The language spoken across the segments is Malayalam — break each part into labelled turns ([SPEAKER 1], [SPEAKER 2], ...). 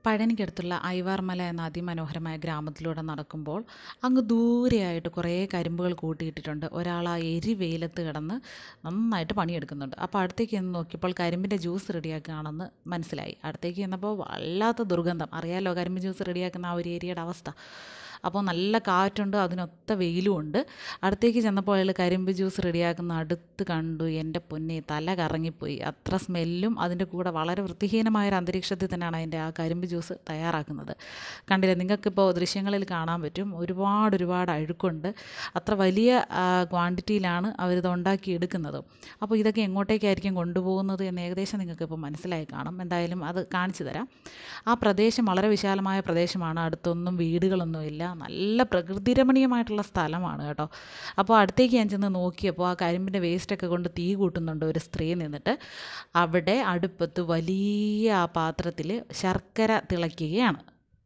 [SPEAKER 1] പഴനിക്കടുത്തുള്ള ഐവാർമല എന്ന അതിമനോഹരമായ ഗ്രാമത്തിലൂടെ നടക്കുമ്പോൾ അങ്ങ് ദൂരെയായിട്ട് കുറേ കരിമ്പുകൾ കൂട്ടിയിട്ടിട്ടുണ്ട് ഒരാൾ ആ എരി വെയിലത്ത് കിടന്ന് നന്നായിട്ട് പണിയെടുക്കുന്നുണ്ട് അപ്പോൾ അടുത്തേക്ക് ചെന്ന് നോക്കിയപ്പോൾ കരിമ്പിൻ്റെ ജ്യൂസ് റെഡിയാക്കുകയാണെന്ന് മനസ്സിലായി അടുത്തേക്ക് ചെന്നപ്പോൾ വല്ലാത്ത ദുർഗന്ധം അറിയാലോ കരിമ്പ് ജ്യൂസ് റെഡിയാക്കുന്ന ആ ഒരു ഏരിയയുടെ അവസ്ഥ അപ്പോൾ നല്ല കാറ്റുണ്ട് അതിനൊത്ത വെയിലും ഉണ്ട് അടുത്തേക്ക് ചെന്നപ്പോൾ അയാൾ കരിമ്പ് ജ്യൂസ് റെഡിയാക്കുന്ന അടുത്ത് കണ്ടു എൻ്റെ പൊന്നെ തല കറങ്ങിപ്പോയി അത്ര സ്മെല്ലും അതിൻ്റെ കൂടെ വളരെ വൃത്തിഹീനമായ ഒരു അന്തരീക്ഷത്തിൽ തന്നെയാണ് അതിൻ്റെ ആ കരിമ്പ് ജ്യൂസ് തയ്യാറാക്കുന്നത് കണ്ടില്ലേ നിങ്ങൾക്കിപ്പോൾ ദൃശ്യങ്ങളിൽ കാണാൻ പറ്റും ഒരുപാട് ഒരുപാട് അഴുക്കുണ്ട് അത്ര വലിയ ക്വാണ്ടിറ്റിയിലാണ് അവരിത് ഉണ്ടാക്കി എടുക്കുന്നത് അപ്പോൾ ഇതൊക്കെ എങ്ങോട്ടേക്കായിരിക്കും കൊണ്ടുപോകുന്നത് എന്ന് ഏകദേശം നിങ്ങൾക്കിപ്പോൾ മനസ്സിലായി കാണും എന്തായാലും അത് കാണിച്ചു തരാം ആ പ്രദേശം വളരെ വിശാലമായ പ്രദേശമാണ് അടുത്തൊന്നും വീടുകളൊന്നുമില്ല നല്ല പ്രകൃതി രമണീയമായിട്ടുള്ള സ്ഥലമാണ് കേട്ടോ അപ്പോൾ അടുത്തേക്ക് ഞാൻ ചെന്ന് നോക്കിയപ്പോൾ ആ കരിമ്പിൻ്റെ വേസ്റ്റൊക്കെ കൊണ്ട് തീ കൂട്ടുന്നുണ്ട് ഒരു സ്ത്രീ നിന്നിട്ട് അവിടെ അടുപ്പത്ത് വലിയ ആ പാത്രത്തിൽ ശർക്കര തിളയ്ക്കുകയാണ്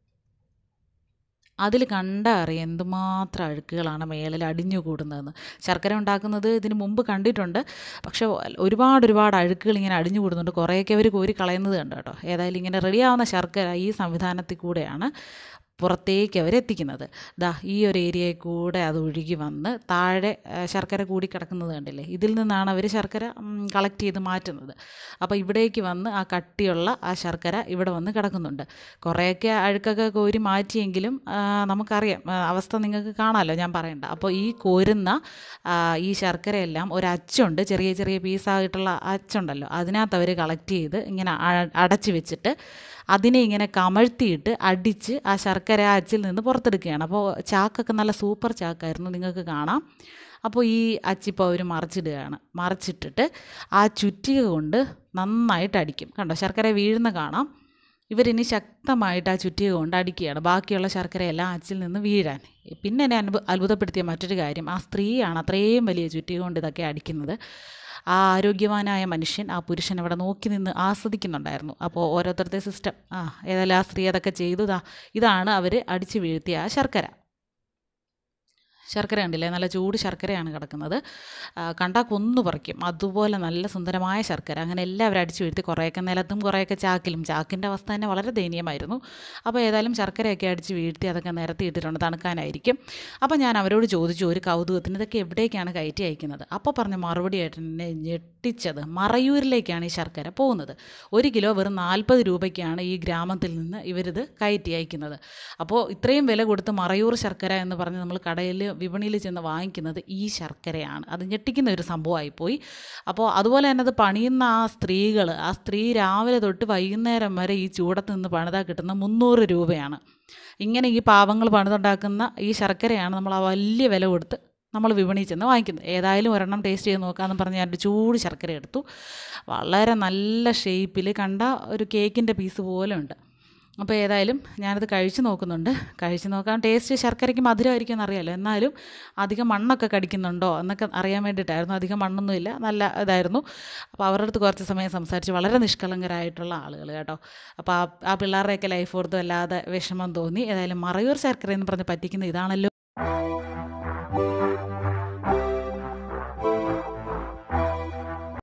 [SPEAKER 1] അതിൽ കണ്ടാൽ അറിയാം എന്തുമാത്രം അഴുക്കുകളാണ് മേളിൽ അടിഞ്ഞു കൂടുന്നതെന്ന് ശർക്കര ഉണ്ടാക്കുന്നത് ഇതിന് മുമ്പ് കണ്ടിട്ടുണ്ട് പക്ഷേ ഒരുപാട് ഒരുപാട് അഴുക്കുകൾ ഇങ്ങനെ അടിഞ്ഞു കൂടുന്നുണ്ട് കുറേയൊക്കെ അവർ കോരി കളയുന്നത് കണ്ടു കേട്ടോ ഏതായാലും ഇങ്ങനെ റെഡിയാവുന്ന ശർക്കര ഈ സംവിധാനത്തിൽ കൂടെയാണ് പുറത്തേക്ക് അവരെത്തിക്കുന്നത് ദാ ഈ ഒരു ഏരിയയിൽ കൂടെ അത് ഒഴുകി വന്ന് താഴെ ശർക്കര കൂടി കിടക്കുന്നത് കണ്ടില്ലേ ഇതിൽ നിന്നാണ് അവർ ശർക്കര കളക്ട് ചെയ്ത് മാറ്റുന്നത് അപ്പോൾ ഇവിടേക്ക് വന്ന് ആ കട്ടിയുള്ള ആ ശർക്കര ഇവിടെ വന്ന് കിടക്കുന്നുണ്ട് കുറേയൊക്കെ അഴുക്കൊക്കെ കോരി മാറ്റിയെങ്കിലും നമുക്കറിയാം അവസ്ഥ നിങ്ങൾക്ക് കാണാമല്ലോ ഞാൻ പറയണ്ട അപ്പോൾ ഈ കോരുന്ന ഈ ശർക്കരയെല്ലാം ഒരു അച്ചുണ്ട് ചെറിയ ചെറിയ പീസായിട്ടുള്ള അച്ചുണ്ടല്ലോ അതിനകത്ത് അവർ കളക്ട് ചെയ്ത് ഇങ്ങനെ അടച്ചു വെച്ചിട്ട് അതിനെ ഇങ്ങനെ കമഴ്ത്തിയിട്ട് അടിച്ച് ആ ശർക്കര ആ അച്ചിൽ നിന്ന് പുറത്തെടുക്കുകയാണ് അപ്പോൾ ചാക്കൊക്കെ നല്ല സൂപ്പർ ചാക്കായിരുന്നു നിങ്ങൾക്ക് കാണാം അപ്പോൾ ഈ അച്ചിപ്പോൾ അവർ മറിച്ചിടുകയാണ് മറിച്ചിട്ടിട്ട് ആ ചുറ്റിക കൊണ്ട് നന്നായിട്ട് അടിക്കും കണ്ടോ ശർക്കര വീഴുന്ന കാണാം ഇവരിനി ശക്തമായിട്ട് ആ ചുറ്റിക കൊണ്ട് അടിക്കുകയാണ് ബാക്കിയുള്ള ശർക്കരയെല്ലാം അച്ചിൽ നിന്ന് വീഴാൻ പിന്നെ എന്നെ അനുഭവ അത്ഭുതപ്പെടുത്തിയ മറ്റൊരു കാര്യം ആ സ്ത്രീയാണ് അത്രയും വലിയ ചുറ്റിക കൊണ്ട് ഇതൊക്കെ അടിക്കുന്നത് ആ ആരോഗ്യവാനായ മനുഷ്യൻ ആ പുരുഷൻ അവിടെ നോക്കി നിന്ന് ആസ്വദിക്കുന്നുണ്ടായിരുന്നു അപ്പോൾ ഓരോരുത്തരുടെ സിസ്റ്റം ആ ഏതായാലും ആ സ്ത്രീ അതൊക്കെ ചെയ്തു ഇതാണ് അവർ അടിച്ചു വീഴ്ത്തിയ ആ ശർക്കര ശർക്കര കണ്ടില്ലേ നല്ല ചൂട് ശർക്കരയാണ് കിടക്കുന്നത് കണ്ടാൽ കൊന്നു പറിക്കും അതുപോലെ നല്ല സുന്ദരമായ ശർക്കര അങ്ങനെ എല്ലാവരും അടിച്ചു വീഴ്ത്തി കുറേയൊക്കെ നിലത്തും കുറേയൊക്കെ ചാക്കിലും ചാക്കിൻ്റെ അവസ്ഥ തന്നെ വളരെ ദയനീയമായിരുന്നു അപ്പോൾ ഏതായാലും ശർക്കരയൊക്കെ അടിച്ച് വീഴ്ത്തി അതൊക്കെ നിരത്തി ഇട്ടിട്ടുണ്ട് തണുക്കാനായിരിക്കും അപ്പോൾ ഞാൻ അവരോട് ചോദിച്ചു ഒരു കൗതുകത്തിന് ഇതൊക്കെ എവിടേക്കാണ് കയറ്റി അയക്കുന്നത് അപ്പോൾ പറഞ്ഞ മറുപടിയായിട്ട് എന്നെ ഞെട്ടിച്ചത് മറയൂരിലേക്കാണ് ഈ ശർക്കര പോകുന്നത് ഒരു കിലോ വെറും നാൽപ്പത് രൂപയ്ക്കാണ് ഈ ഗ്രാമത്തിൽ നിന്ന് ഇവരിത് കയറ്റി അയക്കുന്നത് അപ്പോൾ ഇത്രയും വില കൊടുത്ത് മറയൂർ ശർക്കര എന്ന് പറഞ്ഞ് നമ്മൾ കടയിൽ വിപണിയിൽ ചെന്ന് വാങ്ങിക്കുന്നത് ഈ ശർക്കരയാണ് അത് ഞെട്ടിക്കുന്ന ഒരു സംഭവമായിപ്പോയി അപ്പോൾ അതുപോലെ തന്നെ അത് പണിയുന്ന ആ സ്ത്രീകൾ ആ സ്ത്രീ രാവിലെ തൊട്ട് വൈകുന്നേരം വരെ ഈ ചൂടത്ത് നിന്ന് പണിതാൽ കിട്ടുന്ന മുന്നൂറ് രൂപയാണ് ഇങ്ങനെ ഈ പാവങ്ങൾ പണിതുണ്ടാക്കുന്ന ഈ ശർക്കരയാണ് നമ്മൾ ആ വലിയ വില കൊടുത്ത് നമ്മൾ വിപണിയിൽ ചെന്ന് വാങ്ങിക്കുന്നത് ഏതായാലും ഒരെണ്ണം ടേസ്റ്റ് ചെയ്ത് നോക്കാമെന്ന് പറഞ്ഞ് ഞാൻ ചൂട് ശർക്കര എടുത്തു വളരെ നല്ല ഷേപ്പിൽ കണ്ട ഒരു കേക്കിൻ്റെ പീസ് പോലെ ഉണ്ട് അപ്പോൾ ഏതായാലും ഞാനത് കഴിച്ച് നോക്കുന്നുണ്ട് കഴിച്ച് നോക്കാൻ ടേസ്റ്റ് ശർക്കരയ്ക്ക് മധുരമായിരിക്കും എന്നറിയാമല്ലോ എന്നാലും അധികം മണ്ണൊക്കെ കടിക്കുന്നുണ്ടോ എന്നൊക്കെ അറിയാൻ വേണ്ടിയിട്ടായിരുന്നു അധികം മണ്ണൊന്നുമില്ല നല്ല ഇതായിരുന്നു അപ്പോൾ അവരുടെ അടുത്ത് കുറച്ച് സമയം സംസാരിച്ച് വളരെ നിഷ്കളങ്കരായിട്ടുള്ള ആളുകൾ കേട്ടോ അപ്പോൾ ആ ആ പിള്ളേരുടെയൊക്കെ ലൈഫ് ഓർത്ത് വല്ലാതെ വിഷമം തോന്നി ഏതായാലും മറയൂർ ശർക്കര എന്ന് പറഞ്ഞ് പറ്റിക്കുന്ന ഇതാണല്ലോ